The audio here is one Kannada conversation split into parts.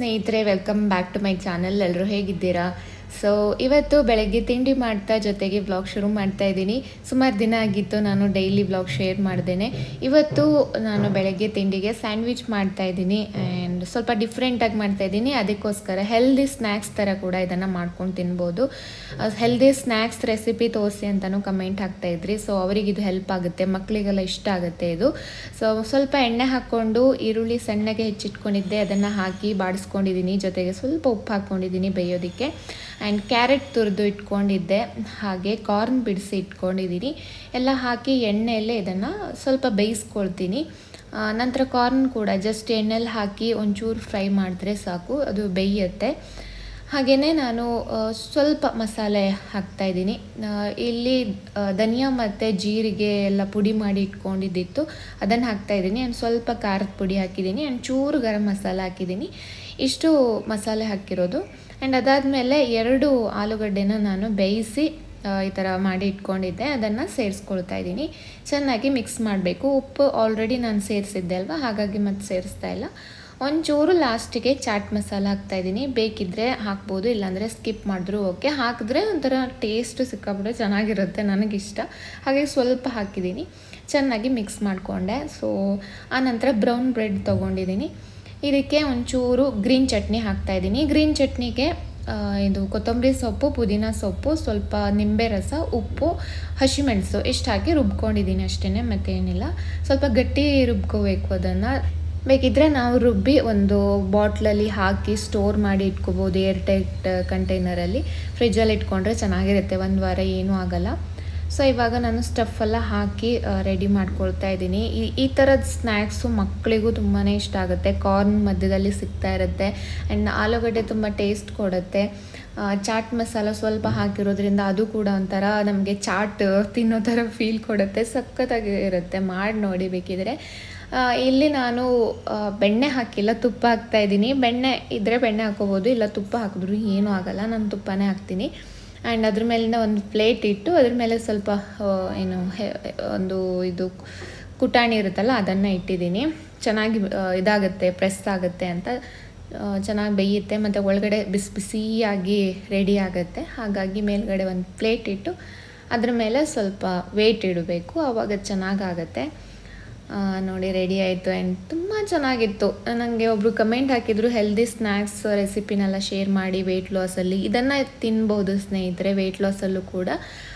ಸ್ನೇಹಿತರೆ welcome back to my channel ಎಲ್ಲರೂ ಹೇಗಿದ್ದೀರಾ ಸೊ ಇವತ್ತು ಬೆಳಗ್ಗೆ ತಿಂಡಿ ಮಾಡ್ತಾ ಜೊತೆಗೆ ವ್ಲಾಗ್ ಶುರು ಮಾಡ್ತಾ ಇದ್ದೀನಿ ಸುಮಾರು ದಿನ ಆಗಿತ್ತು ನಾನು ಡೈಲಿ ವ್ಲಾಗ್ ಶೇರ್ ಮಾಡ್ದೇನೆ ಇವತ್ತು ನಾನು ಬೆಳಗ್ಗೆ ತಿಂಡಿಗೆ ಸ್ಯಾಂಡ್ವಿಚ್ ಮಾಡ್ತಾ ಇದ್ದೀನಿ ಆ್ಯಂಡ್ ಸ್ವಲ್ಪ ಡಿಫ್ರೆಂಟಾಗಿ ಮಾಡ್ತಾ ಇದ್ದೀನಿ ಅದಕ್ಕೋಸ್ಕರ ಹೆಲ್ದಿ ಸ್ನ್ಯಾಕ್ಸ್ ಥರ ಕೂಡ ಇದನ್ನು ಮಾಡ್ಕೊಂಡು ತಿನ್ಬೋದು ಹೆಲ್ದಿ ಸ್ನ್ಯಾಕ್ಸ್ ರೆಸಿಪಿ ತೋರಿಸಿ ಅಂತಲೂ ಕಮೆಂಟ್ ಹಾಕ್ತಾ ಇದ್ರಿ ಸೊ ಅವರಿಗೆ ಇದು ಹೆಲ್ಪ್ ಆಗುತ್ತೆ ಮಕ್ಕಳಿಗೆಲ್ಲ ಇಷ್ಟ ಆಗುತ್ತೆ ಇದು ಸೊ ಸ್ವಲ್ಪ ಎಣ್ಣೆ ಹಾಕ್ಕೊಂಡು ಈರುಳ್ಳಿ ಸಣ್ಣಗೆ ಹೆಚ್ಚಿಟ್ಕೊಂಡಿದ್ದೆ ಅದನ್ನು ಹಾಕಿ ಬಾಡಿಸ್ಕೊಂಡಿದ್ದೀನಿ ಜೊತೆಗೆ ಸ್ವಲ್ಪ ಉಪ್ಪು ಹಾಕ್ಕೊಂಡಿದ್ದೀನಿ ಬೇಯೋದಕ್ಕೆ ಆ್ಯಂಡ್ ಕ್ಯಾರೆಟ್ ತುರಿದು ಇಟ್ಕೊಂಡಿದ್ದೆ ಹಾಗೆ ಕಾರ್ನ್ ಬಿಡಿಸಿ ಇಟ್ಕೊಂಡಿದ್ದೀನಿ ಎಲ್ಲ ಹಾಕಿ ಎಣ್ಣೆಯಲ್ಲೇ ಇದನ್ನು ಸ್ವಲ್ಪ ಬೇಯಿಸ್ಕೊಳ್ತೀನಿ ಆ, ನಂತರ ಕಾರ್ನ್ ಕೂಡ ಜಸ್ಟ್ ಎಣ್ಣೆಲಿ ಹಾಕಿ ಒಂಚೂರು ಫ್ರೈ ಮಾಡಿದ್ರೆ ಸಾಕು ಅದು ಬೇಯುತ್ತೆ ಹಾಗೆಯೇ ನಾನು ಆ, ಸ್ವಲ್ಪ ಮಸಾಲೆ ಹಾಕ್ತಾಯಿದ್ದೀನಿ ಇಲ್ಲಿ ಆ, ಧನಿಯಾ ಮತ್ತು ಜೀರಿಗೆ ಎಲ್ಲ ಪುಡಿ ಮಾಡಿ ಇಟ್ಕೊಂಡಿದ್ದಿತ್ತು ಅದನ್ನು ಹಾಕ್ತಾಯಿದ್ದೀನಿ ಆ್ಯಂಡ್ ಸ್ವಲ್ಪ ಖಾರದ ಪುಡಿ ಹಾಕಿದ್ದೀನಿ ಆ್ಯಂಡ್ ಚೂರು ಗರಂ ಮಸಾಲ ಹಾಕಿದ್ದೀನಿ ಇಷ್ಟು ಮಸಾಲೆ ಹಾಕಿರೋದು ಆ್ಯಂಡ್ ಅದಾದಮೇಲೆ ಎರಡು ಆಲೂಗಡ್ಡೆನ ನಾನು ಬೇಯಿಸಿ ಆ, ಈ ಥರ ಮಾಡಿ ಇಟ್ಕೊಂಡಿದ್ದೆ ಅದನ್ನು ಸೇರಿಸ್ಕೊಳ್ತಾ ಇದ್ದೀನಿ ಚೆನ್ನಾಗಿ ಮಿಕ್ಸ್ ಮಾಡಬೇಕು ಉಪ್ಪು ಆಲ್ರೆಡಿ ನಾನು ಸೇರಿಸಿದ್ದೆ ಅಲ್ವಾ ಹಾಗಾಗಿ ಮತ್ತೆ ಸೇರಿಸ್ತಾ ಇಲ್ಲ ಒಂಚೂರು ಲಾಸ್ಟಿಗೆ ಚಾಟ್ ಮಸಾಲ ಹಾಕ್ತಾ ಇದ್ದೀನಿ ಬೇಕಿದ್ದರೆ ಹಾಕ್ಬೋದು ಇಲ್ಲಾಂದರೆ ಸ್ಕಿಪ್ ಮಾಡಿದ್ರು ಓಕೆ ಹಾಕಿದ್ರೆ ಒಂಥರ ಟೇಸ್ಟ್ ಸಿಕ್ಕಾಬಿಟ್ರೆ ಚೆನ್ನಾಗಿರುತ್ತೆ ನನಗಿಷ್ಟ ಹಾಗೆ ಸ್ವಲ್ಪ ಹಾಕಿದ್ದೀನಿ ಚೆನ್ನಾಗಿ ಮಿಕ್ಸ್ ಮಾಡಿಕೊಂಡೆ ಸೊ ಆನಂತರ ಬ್ರೌನ್ ಬ್ರೆಡ್ ತೊಗೊಂಡಿದ್ದೀನಿ ಇದಕ್ಕೆ ಒಂಚೂರು ಗ್ರೀನ್ ಚಟ್ನಿ ಹಾಕ್ತಾ ಇದ್ದೀನಿ ಗ್ರೀನ್ ಚಟ್ನಿಗೆ ಆ, ಇದು ಕೊತ್ತಂಬರಿ ಸೊಪ್ಪು ಪುದೀನ ಸೊಪ್ಪು ಸ್ವಲ್ಪ ನಿಂಬೆ ರಸ ಉಪ್ಪು ಹಸಿಮೆಣಸು ಇಷ್ಟು ಹಾಕಿ ರುಬ್ಕೊಂಡಿದ್ದೀನಿ ಅಷ್ಟೇ ಮತ್ತೇನಿಲ್ಲ ಸ್ವಲ್ಪ ಗಟ್ಟಿ ರುಬ್ಕೋಬೇಕು ಅದನ್ನು ಬೇಕಿದ್ದರೆ ನಾವು ರುಬ್ಬಿ ಒಂದು ಬಾಟ್ಲಲ್ಲಿ ಹಾಕಿ ಸ್ಟೋರ್ ಮಾಡಿ ಇಟ್ಕೋಬೋದು ಏರ್ ಟೈಟ್ ಕಂಟೈನರಲ್ಲಿ ಫ್ರಿಜ್ಜಲ್ಲಿ ಇಟ್ಕೊಂಡ್ರೆ ಚೆನ್ನಾಗಿರುತ್ತೆ ಒಂದು ವಾರ ಏನೂ ಆಗಲ್ಲ ಸೊ ಇವಾಗ ನಾನು ಸ್ಟಫೆಲ್ಲ ಹಾಕಿ ರೆಡಿ ಮಾಡ್ಕೊಳ್ತಾ ಇದ್ದೀನಿ ಈ ಈ ಥರದ ಸ್ನ್ಯಾಕ್ಸು ಮಕ್ಕಳಿಗೂ ತುಂಬಾ ಇಷ್ಟ ಆಗುತ್ತೆ ಕಾರ್ನ್ ಮಧ್ಯದಲ್ಲಿ ಸಿಗ್ತಾ ಇರುತ್ತೆ ಆ್ಯಂಡ್ ಆಲೂಗಡ್ಡೆ ತುಂಬ ಟೇಸ್ಟ್ ಕೊಡುತ್ತೆ ಆ, ಚಾಟ್ ಮಸಾಲ ಸ್ವಲ್ಪ ಹಾಕಿರೋದ್ರಿಂದ ಅದು ಕೂಡ ಒಂಥರ ನಮಗೆ ಚಾಟ್ ತಿನ್ನೋ ಥರ ಫೀಲ್ ಕೊಡುತ್ತೆ ಸಖತ್ತಾಗಿ ಇರುತ್ತೆ ಮಾಡಿ ನೋಡಿ ಬೇಕಿದ್ರೆ ಆ, ಇಲ್ಲಿ ನಾನು ಆ, ಬೆಣ್ಣೆ ಹಾಕಿಲ್ಲ ತುಪ್ಪ ಹಾಕ್ತಾ ಇದ್ದೀನಿ ಬೆಣ್ಣೆ ಇದ್ದರೆ ಬೆಣ್ಣೆ ಹಾಕೋಬೋದು ಇಲ್ಲ ತುಪ್ಪ ಹಾಕಿದ್ರು ಏನೂ ಆಗಲ್ಲ ನಾನು ತುಪ್ಪನೇ ಹಾಕ್ತೀನಿ ಆ್ಯಂಡ್ ಅದ್ರ ಮೇಲಿಂದ ಒಂದು ಪ್ಲೇಟ್ ಇಟ್ಟು ಅದ್ರ ಮೇಲೆ ಸ್ವಲ್ಪ ಆ, ಏನು ಹೆ- ಒಂದು ಇದು ಕುಟಾಣಿ ಇರುತ್ತಲ್ಲ ಅದನ್ನು ಇಟ್ಟಿದ್ದೀನಿ ಚೆನ್ನಾಗಿ ಆ, ಇದಾಗುತ್ತೆ ಪ್ರೆಸ್ ಆಗುತ್ತೆ ಅಂತ ಆ, ಚೆನ್ನಾಗಿ ಬೇಯುತ್ತೆ ಮತ್ತು ಒಳಗಡೆ ಬಿಸಿ ಬಿಸಿಯಾಗಿ ರೆಡಿ ಆಗುತ್ತೆ ಹಾಗಾಗಿ ಮೇಲ್ಗಡೆ ಒಂದು ಪ್ಲೇಟ್ ಇಟ್ಟು ಅದ್ರ ಮೇಲೆ ಸ್ವಲ್ಪ ವೆಯ್ಟ್ ಇಡಬೇಕು ಆವಾಗ ಚೆನ್ನಾಗಾಗತ್ತೆ ಆ, ನೋಡಿ ರೆಡಿ ಆಯಿತು ಆ್ಯಂಡ್ ತುಂಬ ಚೆನ್ನಾಗಿತ್ತು ನನಗೆ ಒಬ್ಬರು ಕಮೆಂಟ್ ಹಾಕಿದ್ರು ಹೆಲ್ದಿ ಸ್ನ್ಯಾಕ್ಸ್ ರೆಸಿಪಿನೆಲ್ಲ ಶೇರ್ ಮಾಡಿ ವೆಯ್ಟ್ ಲಾಸಲ್ಲಿ ಇದನ್ನು ತಿನ್ಬೋದು ಸ್ನೇಹಿತರೆ ವೆಯ್ಟ್ ಲಾಸಲ್ಲೂ ಕೂಡ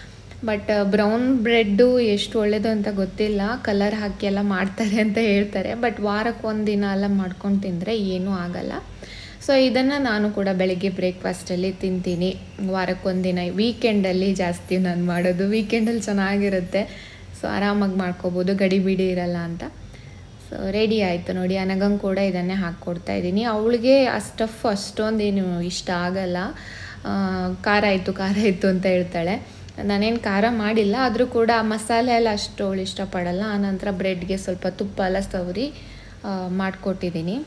ಬಟ್ ಬ್ರೌನ್ ಬ್ರೆಡ್ಡು ಎಷ್ಟು ಒಳ್ಳೆಯದು ಅಂತ ಗೊತ್ತಿಲ್ಲ ಕಲರ್ ಹಾಕಿ ಎಲ್ಲ ಮಾಡ್ತಾರೆ ಅಂತ ಹೇಳ್ತಾರೆ ಬಟ್ ವಾರಕ್ಕೆ ಒಂದು ದಿನ ಎಲ್ಲ ಮಾಡ್ಕೊಂಡು ತಿಂದರೆ ಏನೂ ಆಗಲ್ಲ ಸೊ ಇದನ್ನು ನಾನು ಕೂಡ ಬೆಳಗ್ಗೆ ಬ್ರೇಕ್ಫಾಸ್ಟಲ್ಲಿ ತಿಂತೀನಿ ವಾರಕ್ಕೊಂದಿನ ವೀಕೆಂಡಲ್ಲಿ ಜಾಸ್ತಿ ನಾನು ಮಾಡೋದು ವೀಕೆಂಡಲ್ಲಿ ಚೆನ್ನಾಗಿರುತ್ತೆ ಸೊ ಆರಾಮಾಗಿ ಮಾಡ್ಕೋಬೋದು ಗಡಿ ಬಿಡಿ ಇರಲ್ಲ ಅಂತ ಸೊ ರೆಡಿ ಆಯಿತು ನೋಡಿ ಅನಗಂಗೆ ಕೂಡ ಇದನ್ನೇ ಹಾಕ್ಕೊಡ್ತಾ ಇದ್ದೀನಿ ಅವಳಿಗೆ ಆ ಸ್ಟಫ್ ಅಷ್ಟೊಂದೇನು ಇಷ್ಟ ಆಗಲ್ಲ ಆ, ಖಾರ ಆಯಿತು ಖಾರ ಆಯಿತು ಅಂತ ಹೇಳ್ತಾಳೆ ನಾನೇನು ಖಾರ ಮಾಡಿಲ್ಲ ಆದರೂ ಕೂಡ ಆ ಮಸಾಲೆ ಎಲ್ಲ ಅಷ್ಟು ಅವಳು ಇಷ್ಟಪಡಲ್ಲ ಆನಂತರ ಬ್ರೆಡ್ಗೆ ಸ್ವಲ್ಪ ತುಪ್ಪ ಎಲ್ಲ ಸವರಿ ಆ, ಮಾಡಿಕೊಟ್ಟಿದ್ದೀನಿ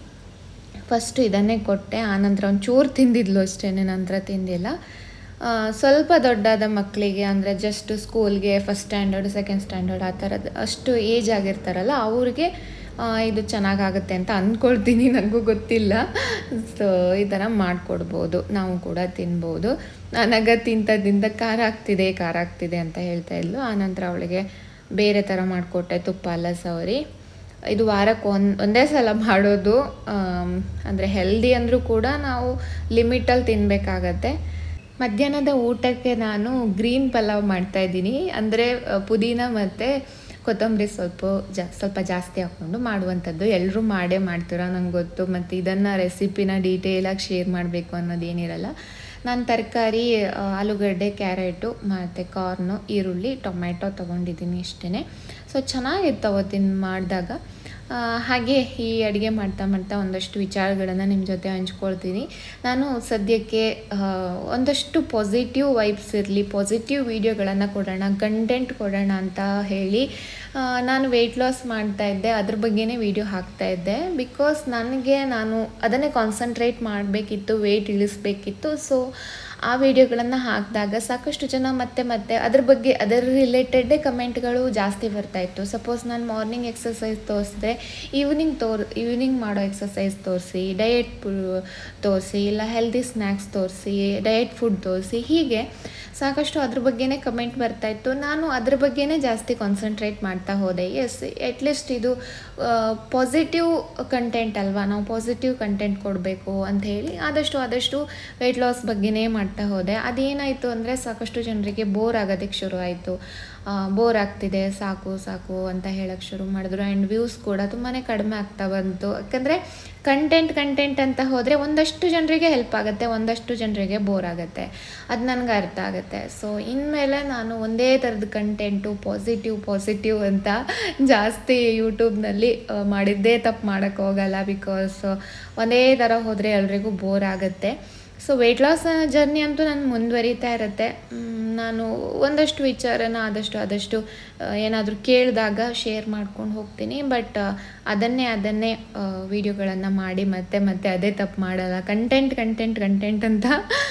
ಫಸ್ಟು ಇದನ್ನೇ ಕೊಟ್ಟೆ ಆನಂತರ ಒಂದು ಚೂರು ತಿಂದಿದ್ಲು ಅಷ್ಟೇ ನಂತರ ತಿಂದಿಲ್ಲ ಆ, ಸ್ವಲ್ಪ ದೊಡ್ಡಾದ ಮಕ್ಕಳಿಗೆ ಅಂದರೆ ಜಸ್ಟ್ ಸ್ಕೂಲ್ಗೆ ಫಸ್ಟ್ ಸ್ಟ್ಯಾಂಡರ್ಡ್ ಸೆಕೆಂಡ್ ಸ್ಟ್ಯಾಂಡರ್ಡ್ ಆ ಥರದ್ದು ಅಷ್ಟು ಏಜ್ ಆಗಿರ್ತಾರಲ್ಲ ಅವ್ರಿಗೆ ಆ, ಇದು ಚೆನ್ನಾಗಾಗುತ್ತೆ ಅಂತ ಅಂದ್ಕೊಳ್ತೀನಿ ನನಗೂ ಗೊತ್ತಿಲ್ಲ ಸೊ ಈ ಥರ ಮಾಡಿಕೊಡ್ಬೋದು ನಾವು ಕೂಡ ತಿನ್ಬೋದು ನನಗೆ ತಿಂತ ತಿಂತ ಖಾರ ಆಗ್ತಿದೆ ಖಾರ ಆಗ್ತಿದೆ ಅಂತ ಹೇಳ್ತಾ ಇದ್ಲು ಆನಂತರ ಅವಳಿಗೆ ಬೇರೆ ಥರ ಮಾಡಿಕೊಟ್ಟೆ ತುಪ್ಪ ಎಲ್ಲ ಸವರಿ ಇದು ವಾರಕ್ಕೆ ಒಂದು ಒಂದೇ ಸಲ ಮಾಡೋದು ಅಂದರೆ ಹೆಲ್ದಿ ಅಂದರೂ ಕೂಡ ನಾವು ಲಿಮಿಟಲ್ಲಿ ತಿನ್ನಬೇಕಾಗತ್ತೆ ಮಧ್ಯಾಹ್ನದ ಊಟಕ್ಕೆ ನಾನು ಗ್ರೀನ್ ಪಲಾವ್ ಮಾಡ್ತಾಯಿದ್ದೀನಿ ಅಂದರೆ ಪುದೀನ ಮತ್ತು ಕೊತ್ತಂಬರಿ ಸ್ವಲ್ಪ ಜಾ ಸ್ವಲ್ಪ ಜಾಸ್ತಿ ಹಾಕ್ಕೊಂಡು ಮಾಡುವಂಥದ್ದು ಎಲ್ಲರೂ ಮಾಡೇ ಮಾಡ್ತೀರ ನಂಗೆ ಗೊತ್ತು ಮತ್ತು ಇದನ್ನು ರೆಸಿಪಿನ ಡೀಟೇಲಾಗಿ ಶೇರ್ ಮಾಡಬೇಕು ಅನ್ನೋದೇನಿರಲ್ಲ ನಾನು ತರಕಾರಿ ಆಲೂಗಡ್ಡೆ ಕ್ಯಾರೆಟು ಮತ್ತು ಕಾರ್ನು ಈರುಳ್ಳಿ ಟೊಮ್ಯಾಟೊ ತೊಗೊಂಡಿದ್ದೀನಿ ಇಷ್ಟೇ ಸೊ ಚೆನ್ನಾಗಿತ್ತು ಅವತ್ತಿನ ಮಾಡಿದಾಗ ಆ, ಹಾಗೆ ಈ ಅಡುಗೆ ಮಾಡ್ತಾ ಮಾಡ್ತಾ ಒಂದಷ್ಟು ವಿಚಾರಗಳನ್ನು ನಿಮ್ಮ ಜೊತೆ ಹಂಚ್ಕೊಳ್ತೀನಿ ನಾನು ಸದ್ಯಕ್ಕೆ ಆ, ಒಂದಷ್ಟು ಪಾಸಿಟಿವ್ ವೈಬ್ಸ್ ಇರಲಿ ಪಾಸಿಟಿವ್ ವೀಡಿಯೋಗಳನ್ನು ಕೊಡೋಣ ಕಂಟೆಂಟ್ ಕೊಡೋಣ ಅಂತ ಹೇಳಿ ಆ, ನಾನು ವೆಯ್ಟ್ ಲಾಸ್ ಮಾಡ್ತಾ ಇದ್ದೆ ಅದ್ರ ಬಗ್ಗೆನೇ ವೀಡಿಯೋ ಹಾಕ್ತಾ ಇದ್ದೆ ಬಿಕಾಸ್ ನನಗೆ ನಾನು ಅದನ್ನೇ ಕಾನ್ಸಂಟ್ರೇಟ್ ಮಾಡಬೇಕಿತ್ತು ವೆಯ್ಟ್ ಇಳಿಸ್ಬೇಕಿತ್ತು ಸೊ ಆ ವಿಡಿಯೋಗಳನ್ನು ಹಾಕಿದಾಗ ಸಾಕಷ್ಟು ಜನ ಮತ್ತೆ ಮತ್ತೆ ಅದ್ರ ಬಗ್ಗೆ ಅದರ ರಿಲೇಟೆಡೇ ಕಮೆಂಟ್ಗಳು ಜಾಸ್ತಿ ಬರ್ತಾಯಿತ್ತು ಸಪೋಸ್ ನಾನು ಮಾರ್ನಿಂಗ್ ಎಕ್ಸಸೈಸ್ ತೋರಿಸಿದ್ರೆ ಈವ್ನಿಂಗ್ ತೋರ್ ಈವ್ನಿಂಗ್ ಮಾಡೋ ಎಕ್ಸಸೈಸ್ ತೋರಿಸಿ ಡಯಟ್ ತೋರಿಸಿ ಇಲ್ಲ ಹೆಲ್ದಿ ಸ್ನ್ಯಾಕ್ಸ್ ತೋರಿಸಿ ಡಯಟ್ ಫುಡ್ ತೋರಿಸಿ ಹೀಗೆ ಸಾಕಷ್ಟು ಅದ್ರ ಬಗ್ಗೆನೇ ಕಮೆಂಟ್ ಬರ್ತಾಯಿತ್ತು ನಾನು ಅದ್ರ ಬಗ್ಗೆನೇ ಜಾಸ್ತಿ ಕಾನ್ಸಂಟ್ರೇಟ್ ಮಾಡ್ತಾ ಹೋದೆ ಎಸ್ ಅಟ್ಲೀಸ್ಟ್ ಇದು ಪಾಸಿಟಿವ್ ಕಂಟೆಂಟ್ ಅಲ್ವಾ ನಾವು ಪಾಸಿಟಿವ್ ಕಂಟೆಂಟ್ ಕೊಡಬೇಕು ಅಂತ ಹೇಳಿ ಆದಷ್ಟು ಆದಷ್ಟು ವೆಯ್ಟ್ ಲಾಸ್ ಬಗ್ಗೆನೇ ಮಾಡ್ತಾ ಹೋದೆ ಅದೇನಾಯಿತು ಅಂದರೆ ಸಾಕಷ್ಟು ಜನರಿಗೆ ಬೋರ್ ಆಗೋದಕ್ಕೆ ಶುರು ಆಯಿತು ಬೋರ್ ಆಗ್ತಿದೆ ಸಾಕು ಸಾಕು ಅಂತ ಹೇಳಕ್ಕೆ ಶುರು ಮಾಡಿದ್ರು ಆ್ಯಂಡ್ ವ್ಯೂಸ್ ಕೂಡ ತುಂಬಾ ಕಡಿಮೆ ಆಗ್ತಾ ಬಂತು ಯಾಕಂದರೆ ಕಂಟೆಂಟ್ ಕಂಟೆಂಟ್ ಅಂತ ಹೋದರೆ ಒಂದಷ್ಟು ಜನರಿಗೆ ಹೆಲ್ಪ್ ಆಗುತ್ತೆ ಒಂದಷ್ಟು ಜನರಿಗೆ ಬೋರ್ ಆಗುತ್ತೆ ಅದು ನನಗೆ ಅರ್ಥ ಆಗುತ್ತೆ ಸೊ ಇನ್ಮೇಲೆ ನಾನು ಒಂದೇ ಥರದ ಕಂಟೆಂಟು ಪಾಸಿಟಿವ್ ಪಾಸಿಟಿವ್ ಅಂತ ಜಾಸ್ತಿ ಯೂಟ್ಯೂಬ್ನಲ್ಲಿ ಮಾಡಿದ್ದೇ ತಪ್ಪು ಮಾಡೋಕ್ಕೆ ಹೋಗಲ್ಲ ಬಿಕಾಸ್ ಒಂದೇ ಥರ ಹೋದರೆ ಎಲ್ರಿಗೂ ಬೋರ್ ಆಗುತ್ತೆ ಸೊ ವೆಯ್ಟ್ ಲಾಸ್ ಜರ್ನಿ ಅಂತೂ ನಾನು ಮುಂದುವರಿತಾ ಇರುತ್ತೆ ನಾನು ಒಂದಷ್ಟು ವಿಚಾರನ ಆದಷ್ಟು ಆದಷ್ಟು ಏನಾದರೂ ಕೇಳಿದಾಗ ಶೇರ್ ಮಾಡ್ಕೊಂಡು ಹೋಗ್ತೀನಿ ಬಟ್ ಅದನ್ನೇ ಅದನ್ನೇ ವೀಡಿಯೋಗಳನ್ನು ಮಾಡಿ ಮತ್ತೆ ಮತ್ತೆ ಅದೇ ತಪ್ಪು ಮಾಡಲ್ಲ ಕಂಟೆಂಟ್ ಕಂಟೆಂಟ್ ಕಂಟೆಂಟ್ ಅಂತ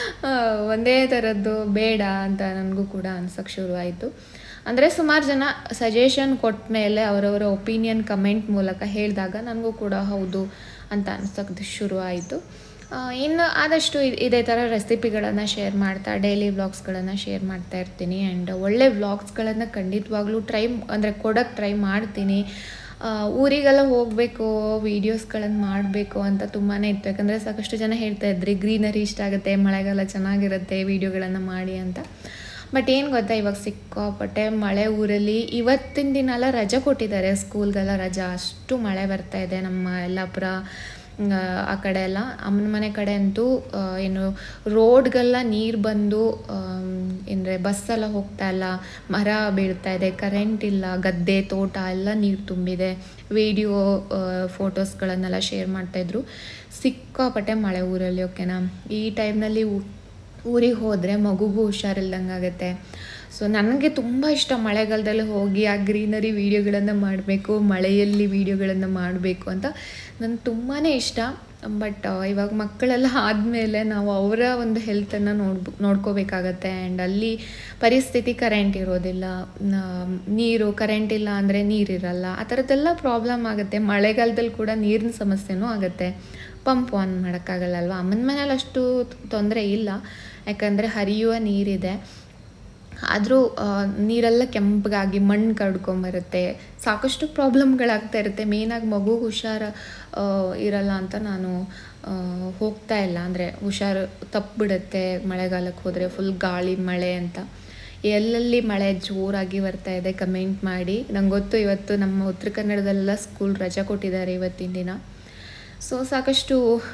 ಒಂದೇ ಥರದ್ದು ಬೇಡ ಅಂತ ನನಗೂ ಕೂಡ ಅನ್ಸೋಕ್ಕೆ ಶುರುವಾಯಿತು ಅಂದರೆ ಸುಮಾರು ಜನ ಸಜೆಷನ್ ಕೊಟ್ಟ ಮೇಲೆ ಅವರವರ ಒಪಿನಿಯನ್ ಕಮೆಂಟ್ ಮೂಲಕ ಹೇಳಿದಾಗ ನನಗೂ ಕೂಡ ಹೌದು ಅಂತ ಅನ್ಸೋಕ್ಕೆ ಶುರು ಆಯಿತು ಇನ್ನು ಆದಷ್ಟು ಇದೇ ಥರ ರೆಸಿಪಿಗಳನ್ನು ಶೇರ್ ಮಾಡ್ತಾ ಡೈಲಿ ವ್ಲಾಗ್ಸ್ಗಳನ್ನು ಶೇರ್ ಮಾಡ್ತಾ ಇರ್ತೀನಿ ಆ್ಯಂಡ್ ಒಳ್ಳೆ ವ್ಲಾಗ್ಸ್ಗಳನ್ನು ಖಂಡಿತವಾಗ್ಲೂ ಟ್ರೈ ಅಂದರೆ ಕೊಡೋಕ್ಕೆ ಟ್ರೈ ಮಾಡ್ತೀನಿ ಊರಿಗೆಲ್ಲ ಹೋಗಬೇಕು ವೀಡಿಯೋಸ್ಗಳನ್ನು ಮಾಡಬೇಕು ಅಂತ ತುಂಬಾ ಇತ್ತು ಯಾಕಂದರೆ ಸಾಕಷ್ಟು ಜನ ಹೇಳ್ತಾ ಇದ್ರಿ ಗ್ರೀನರಿ ಇಷ್ಟ ಆಗುತ್ತೆ ಮಳೆಗಾಲ ಚೆನ್ನಾಗಿರುತ್ತೆ ವೀಡಿಯೋಗಳನ್ನು ಮಾಡಿ ಅಂತ ಬಟ್ ಏನು ಗೊತ್ತಾ ಇವಾಗ ಸಿಕ್ಕಾಪಟ್ಟೆ ಮಳೆ ಊರಲ್ಲಿ ಇವತ್ತಿನ ದಿನ ಎಲ್ಲ ರಜೆ ಕೊಟ್ಟಿದ್ದಾರೆ ಸ್ಕೂಲ್ಗೆಲ್ಲ ರಜಾ ಅಷ್ಟು ಮಳೆ ಬರ್ತಾ ಇದೆ ನಮ್ಮ ಯಲ್ಲಾಪುರ ಆ ಕಡೆ ಎಲ್ಲ ಅಮ್ಮನ ಮನೆ ಕಡೆ ಅಂತೂ ಏನು ರೋಡ್ಗೆಲ್ಲ ನೀರು ಬಂದು ಅಂದರೆ ಬಸ್ಸೆಲ್ಲ ಹೋಗ್ತಾ ಇಲ್ಲ ಮರ ಬೀಳ್ತಾ ಇದೆ ಕರೆಂಟ್ ಇಲ್ಲ ಗದ್ದೆ ತೋಟ ಎಲ್ಲ ನೀರು ತುಂಬಿದೆ ವಿಡಿಯೋ ಫೋಟೋಸ್ಗಳನ್ನೆಲ್ಲ ಶೇರ್ ಮಾಡ್ತಾಯಿದ್ರು ಸಿಕ್ಕಾಪಟ್ಟೆ ಮಳೆ ಊರಲ್ಲಿ ಓಕೆನಾ ಈ ಟೈಮ್ನಲ್ಲಿ ಊರಿಗೆ ಹೋದರೆ ಮಗುಗೂ ಹುಷಾರಿಲ್ದಂಗೆ ಆಗುತ್ತೆ ಸೊ ನನಗೆ ತುಂಬ ಇಷ್ಟ ಮಳೆಗಾಲದಲ್ಲಿ ಹೋಗಿ ಆ ಗ್ರೀನರಿ ವೀಡಿಯೋಗಳನ್ನು ಮಾಡಬೇಕು ಮಳೆಯಲ್ಲಿ ವೀಡಿಯೋಗಳನ್ನು ಮಾಡಬೇಕು ಅಂತ ನನಗೆ ತುಂಬಾ ಇಷ್ಟ ಬಟ್ ಇವಾಗ ಮಕ್ಕಳೆಲ್ಲ ಆದಮೇಲೆ ನಾವು ಅವರ ಒಂದು ಹೆಲ್ತನ್ನು ನೋಡ್ಬ ನೋಡ್ಕೋಬೇಕಾಗತ್ತೆ ಆ್ಯಂಡ್ ಅಲ್ಲಿ ಪರಿಸ್ಥಿತಿ ಕರೆಂಟ್ ಇರೋದಿಲ್ಲ ನೀರು ಕರೆಂಟ್ ಇಲ್ಲ ಅಂದರೆ ನೀರಿರಲ್ಲ ಆ ಥರದ್ದೆಲ್ಲ ಪ್ರಾಬ್ಲಮ್ ಆಗುತ್ತೆ ಮಳೆಗಾಲದಲ್ಲಿ ಕೂಡ ನೀರಿನ ಸಮಸ್ಯೆನೂ ಆಗುತ್ತೆ ಪಂಪ್ ಆನ್ ಮಾಡೋಕ್ಕಾಗಲ್ಲ ಅಲ್ವಾ ಅಮ್ಮನ ಮನೇಲಿ ಅಷ್ಟು ತೊಂದರೆ ಇಲ್ಲ ಯಾಕಂದರೆ ಹರಿಯುವ ನೀರಿದೆ ಆದರೂ ನೀರೆಲ್ಲ ಕೆಂಪಗಾಗಿ ಮಣ್ಣು ಕಡ್ಕೊಂಬರುತ್ತೆ ಸಾಕಷ್ಟು ಪ್ರಾಬ್ಲಮ್ಗಳಾಗ್ತಾ ಇರುತ್ತೆ ಮೇಯ್ನಾಗಿ ಮಗು ಹುಷಾರು ಇರಲ್ಲ ಅಂತ ನಾನು ಹೋಗ್ತಾ ಇಲ್ಲ ಅಂದರೆ ಹುಷಾರು ತಪ್ಪಿಬಿಡುತ್ತೆ ಮಳೆಗಾಲಕ್ಕೆ ಹೋದರೆ ಫುಲ್ ಗಾಳಿ ಮಳೆ ಅಂತ ಎಲ್ಲೆಲ್ಲಿ ಮಳೆ ಜೋರಾಗಿ ಬರ್ತಾ ಇದೆ ಕಮೆಂಟ್ ಮಾಡಿ ನಂಗೆ ಗೊತ್ತು ಇವತ್ತು ನಮ್ಮ ಉತ್ತರ ಕನ್ನಡದಲ್ಲೆಲ್ಲ ಸ್ಕೂಲ್ ರಜೆ ಕೊಟ್ಟಿದ್ದಾರೆ ಇವತ್ತಿನ ದಿನ ಸೊ ಸಾಕಷ್ಟು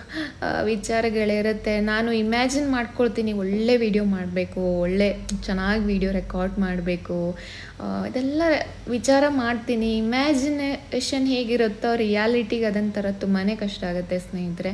ವಿಚಾರಗಳಿರುತ್ತೆ ನಾನು ಇಮ್ಯಾಜಿನ್ ಮಾಡ್ಕೊಳ್ತೀನಿ ಒಳ್ಳೆ ವಿಡಿಯೋ ಮಾಡಬೇಕು ಒಳ್ಳೆ ಚೆನ್ನಾಗಿ ವಿಡಿಯೋ ರೆಕಾರ್ಡ್ ಮಾಡಬೇಕು ಇದೆಲ್ಲ ವಿಚಾರ ಮಾಡ್ತೀನಿ ಇಮ್ಯಾಜಿನೇಷನ್ ಹೇಗಿರುತ್ತೋ ರಿಯಾಲಿಟಿಗೆ ಅದನ್ನ ಥರ ತುಂಬಾ ಕಷ್ಟ ಆಗುತ್ತೆ ಸ್ನೇಹಿತರೆ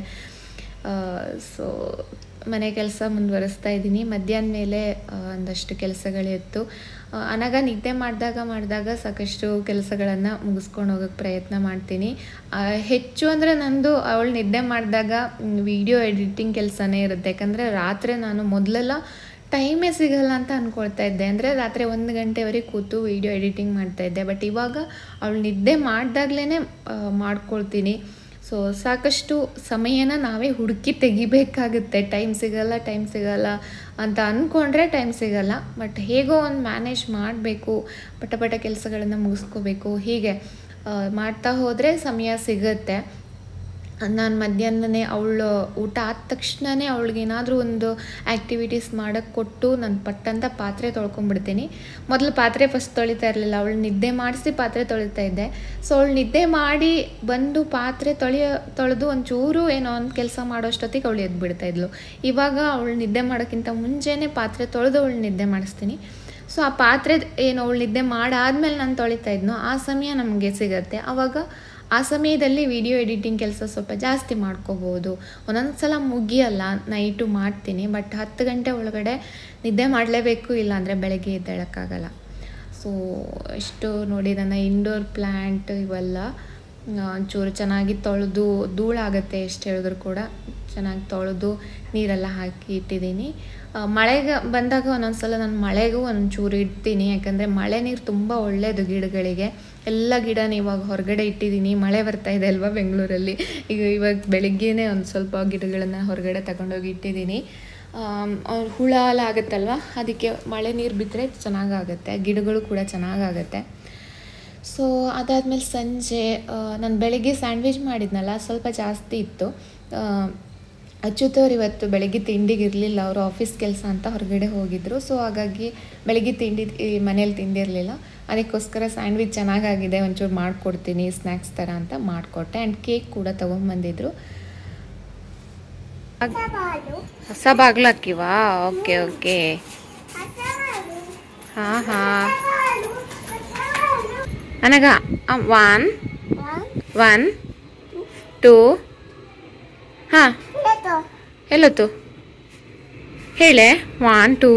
ಸೊ ಮನೆ ಕೆಲಸ ಮುಂದುವರಿಸ್ತಾ ಇದ್ದೀನಿ ಮಧ್ಯಾಹ್ನ ಮೇಲೆ ಒಂದಷ್ಟು ಕೆಲಸಗಳಿತ್ತು ಅನಗ ನಿದ್ದೆ ಮಾಡಿದಾಗ ಮಾಡಿದಾಗ ಸಾಕಷ್ಟು ಕೆಲಸಗಳನ್ನು ಮುಗಿಸ್ಕೊಂಡು ಹೋಗೋಕ್ಕೆ ಪ್ರಯತ್ನ ಮಾಡ್ತೀನಿ ಹೆಚ್ಚು ಅಂದರೆ ನಂದು ಅವಳು ನಿದ್ದೆ ಮಾಡಿದಾಗ ವಿಡಿಯೋ ಎಡಿಟಿಂಗ್ ಕೆಲಸನೇ ಇರುತ್ತೆ ಯಾಕಂದರೆ ರಾತ್ರಿ ನಾನು ಮೊದಲೆಲ್ಲ ಟೈಮೇ ಸಿಗಲ್ಲ ಅಂತ ಅಂದ್ಕೊಳ್ತಾ ಇದ್ದೆ ಅಂದರೆ ರಾತ್ರಿ ಒಂದು ಗಂಟೆವರೆಗೆ ಕೂತು ವೀಡಿಯೋ ಎಡಿಟಿಂಗ್ ಮಾಡ್ತಾಯಿದ್ದೆ ಬಟ್ ಇವಾಗ ಅವಳು ನಿದ್ದೆ ಮಾಡಿದಾಗ್ಲೇ ಮಾಡ್ಕೊಳ್ತೀನಿ ಸೊ ಸಾಕಷ್ಟು ಸಮಯನ ನಾವೇ ಹುಡುಕಿ ತೆಗಿಬೇಕಾಗುತ್ತೆ ಟೈಮ್ ಸಿಗಲ್ಲ ಟೈಮ್ ಸಿಗಲ್ಲ ಅಂತ ಅಂದ್ಕೊಂಡ್ರೆ ಟೈಮ್ ಸಿಗಲ್ಲ ಬಟ್ ಹೇಗೋ ಒಂದು ಮ್ಯಾನೇಜ್ ಮಾಡಬೇಕು ಪಟ ಪಟ ಕೆಲಸಗಳನ್ನು ಮುಗಿಸ್ಕೋಬೇಕು ಹೀಗೆ ಮಾಡ್ತಾ ಹೋದರೆ ಸಮಯ ಸಿಗುತ್ತೆ ನಾನು ಮಧ್ಯಾಹ್ನನೇ ಅವಳು ಊಟ ಆದ ತಕ್ಷಣವೇ ಅವಳಿಗೇನಾದರೂ ಒಂದು ಆ್ಯಕ್ಟಿವಿಟೀಸ್ ಮಾಡೋಕ್ಕೆ ಕೊಟ್ಟು ನಾನು ಪಟ್ಟಂತ ಪಾತ್ರೆ ತೊಳ್ಕೊಂಬಿಡ್ತೀನಿ ಮೊದಲು ಪಾತ್ರೆ ಫಸ್ಟ್ ತೊಳಿತಾ ಇರಲಿಲ್ಲ ಅವಳು ನಿದ್ದೆ ಮಾಡಿಸಿ ಪಾತ್ರೆ ತೊಳಿತಾ ಇದ್ದೆ ಸೊ ಅವಳು ನಿದ್ದೆ ಮಾಡಿ ಬಂದು ಪಾತ್ರೆ ತೊಳೆಯೋ ತೊಳೆದು ಒಂಚೂರು ಏನೋ ಒಂದು ಕೆಲಸ ಮಾಡೋಷ್ಟೊತ್ತಿಗೆ ಅವಳು ಎದ್ದು ಬಿಡ್ತಾಯಿದ್ಲು ಇವಾಗ ಅವಳು ನಿದ್ದೆ ಮಾಡೋಕ್ಕಿಂತ ಮುಂಚೆನೇ ಪಾತ್ರೆ ತೊಳೆದು ಅವಳು ನಿದ್ದೆ ಮಾಡಿಸ್ತೀನಿ ಸೊ ಆ ಪಾತ್ರೆ ಏನು ಅವಳು ನಿದ್ದೆ ಮಾಡಾದ್ಮೇಲೆ ನಾನು ತೊಳಿತಾ ಇದ್ನೋ ಆ ಸಮಯ ನಮಗೆ ಸಿಗತ್ತೆ ಆವಾಗ ಆ ಸಮಯದಲ್ಲಿ ವಿಡಿಯೋ ಎಡಿಟಿಂಗ್ ಕೆಲಸ ಸ್ವಲ್ಪ ಜಾಸ್ತಿ ಮಾಡ್ಕೋಬೋದು ಒಂದೊಂದು ಸಲ ಮುಗಿಯಲ್ಲ ನೈಟು ಮಾಡ್ತೀನಿ ಬಟ್ ಹತ್ತು ಗಂಟೆ ಒಳಗಡೆ ನಿದ್ದೆ ಮಾಡಲೇಬೇಕು ಇಲ್ಲಾಂದರೆ ಬೆಳಗ್ಗೆ ಎದ್ದೇಳೋಕ್ಕಾಗಲ್ಲ ಸೊ ಇಷ್ಟು ನೋಡಿ ನನ್ನ ಇಂಡೋರ್ ಪ್ಲ್ಯಾಂಟ್ ಇವೆಲ್ಲ ಒಂಚೂರು ಚೆನ್ನಾಗಿ ತೊಳೆದು ಧೂಳಾಗತ್ತೆ ಎಷ್ಟು ಹೇಳಿದ್ರು ಕೂಡ ಚೆನ್ನಾಗಿ ತೊಳೆದು ನೀರೆಲ್ಲ ಹಾಕಿ ಇಟ್ಟಿದ್ದೀನಿ ಆ, ಮಳೆಗೆ ಬಂದಾಗ ಒಂದೊಂದ್ಸಲ ನಾನು ಮಳೆಗೂ ಒಂಚೂರು ಇಡ್ತೀನಿ ಯಾಕಂದರೆ ಮಳೆ ನೀರು ತುಂಬ ಒಳ್ಳೆಯದು ಗಿಡಗಳಿಗೆ ಎಲ್ಲ ಗಿಡನ ಇವಾಗ ಹೊರಗಡೆ ಇಟ್ಟಿದ್ದೀನಿ ಮಳೆ ಬರ್ತಾ ಇದೆ ಅಲ್ವಾ ಬೆಂಗಳೂರಲ್ಲಿ ಈಗ ಇವಾಗ ಬೆಳಿಗ್ಗೆನೇ ಒಂದು ಸ್ವಲ್ಪ ಗಿಡಗಳನ್ನು ಹೊರಗಡೆ ತಗೊಂಡೋಗಿ ಇಟ್ಟಿದ್ದೀನಿ ಆಮ್, ಅವ್ರ್ ಹುಳ ಎಲ್ಲ ಆಗುತ್ತಲ್ವ ಅದಕ್ಕೆ ಮಳೆ ನೀರು ಬಿದ್ದರೆ ಚೆನ್ನಾಗಾಗುತ್ತೆ ಗಿಡಗಳು ಕೂಡ ಚೆನ್ನಾಗಾಗುತ್ತೆ ಸೊ ಅದಾದಮೇಲೆ ಸಂಜೆ ನಾನು ಬೆಳಿಗ್ಗೆ ಸ್ಯಾಂಡ್ವಿಚ್ ಮಾಡಿದ್ನಲ್ಲ ಸ್ವಲ್ಪ ಜಾಸ್ತಿ ಇತ್ತು ಆ, ಅಚ್ಯುತವ್ರು ಇವತ್ತು ಬೆಳಗ್ಗೆ ತಿಂಡಿಗೆ ಇರಲಿಲ್ಲ ಅವರು ಆಫೀಸ್ ಕೆಲಸ ಅಂತ ಹೊರಗಡೆ ಹೋಗಿದ್ರು ಸೊ ಹಾಗಾಗಿ ಬೆಳಗ್ಗೆ ತಿಂಡಿ ಈ ಮನೇಲಿ ತಿಂದಿರಲಿಲ್ಲ ಅದಕ್ಕೋಸ್ಕರ ಸ್ಯಾಂಡ್ವಿಚ್ ಚೆನ್ನಾಗಾಗಿದೆ ಒಂಚೂರು ಮಾಡಿಕೊಡ್ತೀನಿ ಸ್ನ್ಯಾಕ್ಸ್ ಥರ ಅಂತ ಮಾಡಿಕೊಟ್ಟೆ ಆ್ಯಂಡ್ ಕೇಕ್ ಕೂಡ ತೊಗೊಂಬಂದಿದ್ರು ಹೊಸ ಬಾಗ್ಲು ಹಾಕಿವಾ ಓಕೆ ಓಕೆ ಹಾಂ ಹಾಂ ನನಗ ಒನ್ ಒನ್ ಟೂ ಹಾಂ ಎಲ್ಲತ್ತು ಹೇಳೆ ಒನ್ ಟೂ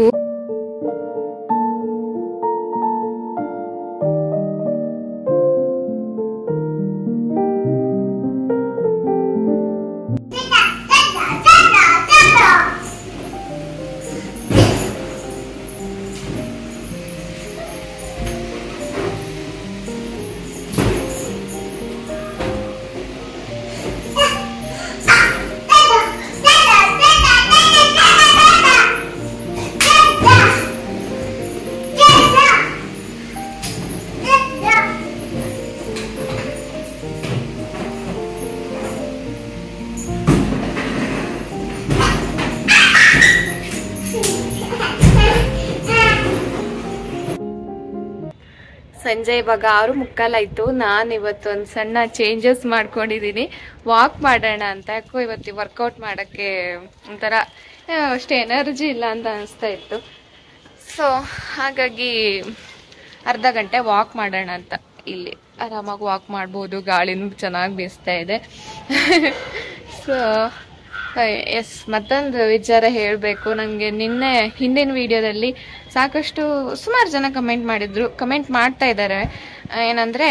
ಸಂಜೆ ಇವಾಗ ಆರು ಮುಕ್ಕಾಲಾಯ್ತು ನಾನು ಇವತ್ತು ಒಂದು ಸಣ್ಣ ಚೇಂಜಸ್ ಮಾಡ್ಕೊಂಡಿದ್ದೀನಿ ವಾಕ್ ಮಾಡೋಣ ಅಂತ ಯಾಕೋ ಇವತ್ತು ವರ್ಕೌಟ್ ಮಾಡೋಕ್ಕೆ ಒಂಥರ ಆ, ಅಷ್ಟು ಎನರ್ಜಿ ಇಲ್ಲ ಅಂತ ಅನಿಸ್ತಾ ಇತ್ತು ಸೊ ಹಾಗಾಗಿ ಅರ್ಧ ಗಂಟೆ ವಾಕ್ ಮಾಡೋಣ ಅಂತ ಇಲ್ಲಿ ಆರಾಮಾಗಿ ವಾಕ್ ಮಾಡ್ಬೋದು ಗಾಳಿನೂ ಚೆನ್ನಾಗಿ ಬೀಸ್ತಾ ಇದೆ ಸೊ ಎಸ್ ಮತ್ತೊಂದು ವಿಚಾರ ಹೇಳಬೇಕು ನನಗೆ ನಿನ್ನೆ ಹಿಂದಿನ ವಿಡಿಯೋದಲ್ಲಿ ಸಾಕಷ್ಟು ಸುಮಾರು ಜನ ಕಮೆಂಟ್ ಮಾಡಿದ್ರು ಕಮೆಂಟ್ ಮಾಡ್ತಾ ಇದ್ದಾರೆ ಏನಂದರೆ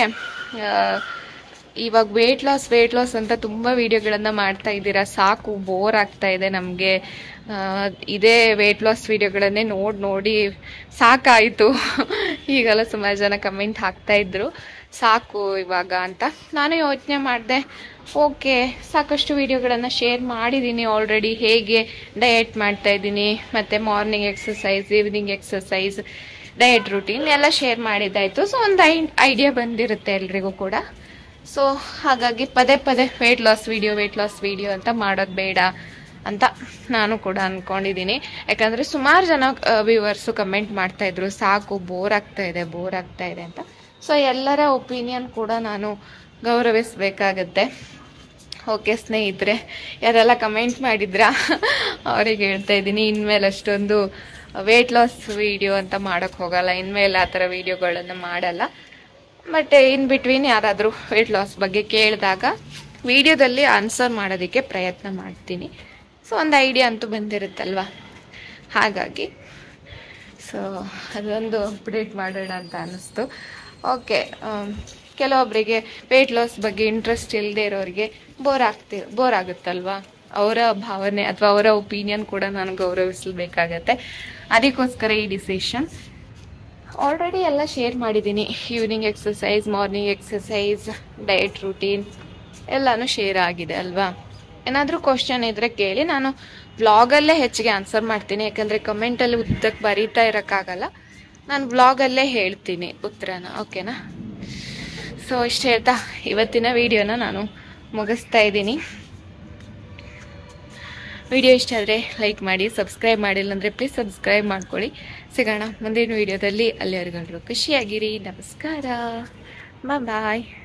ಇವಾಗ ವೇಟ್ ಲಾಸ್ ವೇಟ್ ಲಾಸ್ ಅಂತ ತುಂಬ ವಿಡಿಯೋಗಳನ್ನು ಮಾಡ್ತಾ ಇದ್ದೀರಾ ಸಾಕು ಬೋರ್ ಆಗ್ತಾ ಇದೆ ನಮಗೆ ಇದೇ ವೇಟ್ ಲಾಸ್ ವಿಡಿಯೋಗಳನ್ನೇ ನೋಡಿ ನೋಡಿ ಸಾಕಾಯಿತು ಈಗೆಲ್ಲ ಸುಮಾರು ಜನ ಕಮೆಂಟ್ ಹಾಕ್ತಾ ಇದ್ರು ಸಾಕು ಇವಾಗ ಅಂತ ನಾನು ಯೋಚನೆ ಮಾಡಿದೆ ಓಕೆ ಸಾಕಷ್ಟು ವಿಡಿಯೋಗಳನ್ನು ಶೇರ್ ಮಾಡಿದ್ದೀನಿ ಆಲ್ರೆಡಿ ಹೇಗೆ ಡಯಟ್ ಮಾಡ್ತಾ ಇದ್ದೀನಿ ಮತ್ತು morning exercise evening exercise diet routine ಎಲ್ಲ ಶೇರ್ ಮಾಡಿದ್ದಾಯಿತು ಸೊ ಒಂದು ಐ ಐಡಿಯಾ ಬಂದಿರುತ್ತೆ ಎಲ್ರಿಗೂ ಕೂಡ ಸೊ ಹಾಗಾಗಿ ಪದೇ ಪದೇ weight loss video weight loss video ಅಂತ ಮಾಡೋದು ಬೇಡ ಅಂತ ನಾನು ಕೂಡ ಅಂದ್ಕೊಂಡಿದ್ದೀನಿ ಯಾಕಂದರೆ ಸುಮಾರು ಜನ ವ್ಯೂವರ್ಸು ಕಮೆಂಟ್ ಮಾಡ್ತಾ ಇದ್ರು ಸಾಕು ಬೋರ್ ಆಗ್ತಾ ಇದೆ ಬೋರ್ ಆಗ್ತಾ ಇದೆ ಅಂತ ಸೊ ಎಲ್ಲರ ಒಪಿನಿಯನ್ ಕೂಡ ನಾನು ಗೌರವಿಸಬೇಕಾಗತ್ತೆ ಓಕೆ ಸ್ನೇಹಿತರೆ ಯಾರೆಲ್ಲ ಕಮೆಂಟ್ ಮಾಡಿದ್ರಾ ಅವ್ರಿಗೆ ಹೇಳ್ತಾ ಇದ್ದೀನಿ ಇನ್ಮೇಲೆ ಅಷ್ಟೊಂದು ವೆಯ್ಟ್ ಲಾಸ್ ವಿಡಿಯೋ ಅಂತ ಮಾಡೋಕ್ಕೆ ಹೋಗಲ್ಲ ಇನ್ಮೇಲೆ ಆ ಥರ ವಿಡಿಯೋಗಳನ್ನು ಮಾಡಲ್ಲ ಬಟ್ ಇನ್ ಬಿಟ್ವೀನ್ ಯಾರಾದರೂ ವೆಯ್ಟ್ ಲಾಸ್ ಬಗ್ಗೆ ಕೇಳಿದಾಗ ವಿಡಿಯೋದಲ್ಲಿ ಆನ್ಸರ್ ಮಾಡೋದಕ್ಕೆ ಪ್ರಯತ್ನ ಮಾಡ್ತೀನಿ ಸೊ ಒಂದು ಐಡಿಯಾ ಅಂತೂ ಬಂದಿರುತ್ತಲ್ವ ಹಾಗಾಗಿ ಸೊ ಅದೊಂದು ಅಪ್ಡೇಟ್ ಮಾಡೋಣ ಅಂತ ಅನ್ನಿಸ್ತು ಓಕೆ ಕೆಲವೊಬ್ಬರಿಗೆ ವೆಯ್ಟ್ ಲಾಸ್ ಬಗ್ಗೆ ಇಂಟ್ರೆಸ್ಟ್ ಇಲ್ಲದೆ ಇರೋರಿಗೆ ಬೋರ್ ಆಗ್ತಿ ಬೋರ್ ಆಗುತ್ತಲ್ವಾ ಅವರ ಭಾವನೆ ಅಥವಾ ಅವರ ಒಪಿನಿಯನ್ ಕೂಡ ನಾನು ಗೌರವಿಸಬೇಕಾಗತ್ತೆ ಅದಕ್ಕೋಸ್ಕರ ಈ ಡಿಸಿಷನ್ ಆಲ್ರೆಡಿ ಎಲ್ಲ ಶೇರ್ ಮಾಡಿದ್ದೀನಿ evening exercise morning exercise diet routine ಎಲ್ಲನೂ ಶೇರ್ ಆಗಿದೆ ಅಲ್ವಾ ಏನಾದರೂ ಕ್ವಶನ್ ಇದ್ದರೆ ಕೇಳಿ ನಾನು ವ್ಲಾಗಲ್ಲೇ ಹೆಚ್ಚಿಗೆ ಆನ್ಸರ್ ಮಾಡ್ತೀನಿ ಯಾಕಂದರೆ ಕಮೆಂಟಲ್ಲಿ ಉದ್ದಕ್ಕೆ ಬರೀತಾ ಇರೋಕ್ಕಾಗಲ್ಲ ನಾನು ವ್ಲಾಗಲ್ಲೇ ಹೇಳ್ತೀನಿ ಉತ್ತರನ ಓಕೆನಾ ಸೊ ಇಷ್ಟು ಹೇಳ್ತಾ ಇವತ್ತಿನ ವಿಡಿಯೋನ ನಾನು ಮುಗಿಸ್ತಾ ಇದ್ದೀನಿ ವಿಡಿಯೋ ಇಷ್ಟ ಆದರೆ ಲೈಕ್ ಮಾಡಿ ಸಬ್ಸ್ಕ್ರೈಬ್ ಮಾಡಿಲ್ಲ ಅಂದರೆ ಪ್ಲೀಸ್ ಸಬ್ಸ್ಕ್ರೈಬ್ ಮಾಡ್ಕೊಳ್ಳಿ ಸಿಗೋಣ ಮುಂದಿನ ವಿಡಿಯೋದಲ್ಲಿ ಅಲ್ಲಿವರೆಗೂ ಖುಷಿಯಾಗಿರಿ ನಮಸ್ಕಾರ ಬಾಯ್